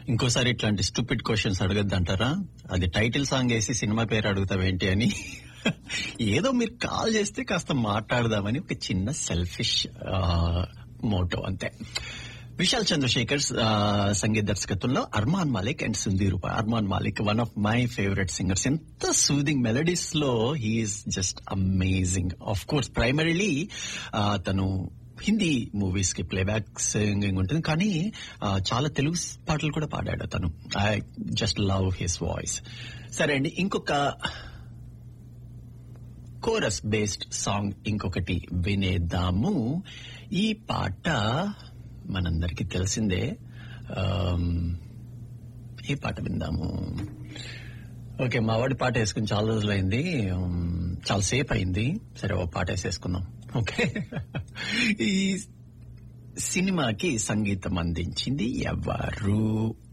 ఇంకోసారి ఇట్లాంటి stupid questions అడగద్దు అంటారా అది టైటిల్ సాంగ్ వేసి సినిమా పేరు అడుగుతావేంటి అని ఏదో మీరు కాల్ చేస్తే కాస్త మాట్లాడదామని ఒక చిన్న సెల్ఫిష్ మోటో అంతే విశాల్ చంద్రశేఖర్ ఆ, సంగీత దర్శకత్వంలో అర్మాన్ మాలిక్ అండ్ సుందీ రూప Armaan Malik one of my favourite singers ఎంత సూదింగ్ మెలడీస్ లో he's just amazing of course primarily తను హిందీ మూవీస్ కి ప్లేబ్యాక్ సింగింగ్ ఉంటుంది కానీ ఆ, చాలా తెలుగు పాటలు కూడా పాడాడు తను I just love his voice సరే అండి ఇంకొక కోరస్ బేస్డ్ సాంగ్ ఇంకొకటి వినేద్దాము ఈ పాట మనందరికి తెలిసిందే ఆమ్, ఏ పాట విందాము ఓకే మా వాడి పాట వేసుకుని చాలా రోజులైంది ఆమ్, చాలా సేపు అయింది సరే ఓ పాట వేసేసుకుందాం ఓకే ఈ సినిమాకి సంగీతం అందించింది ఎవరు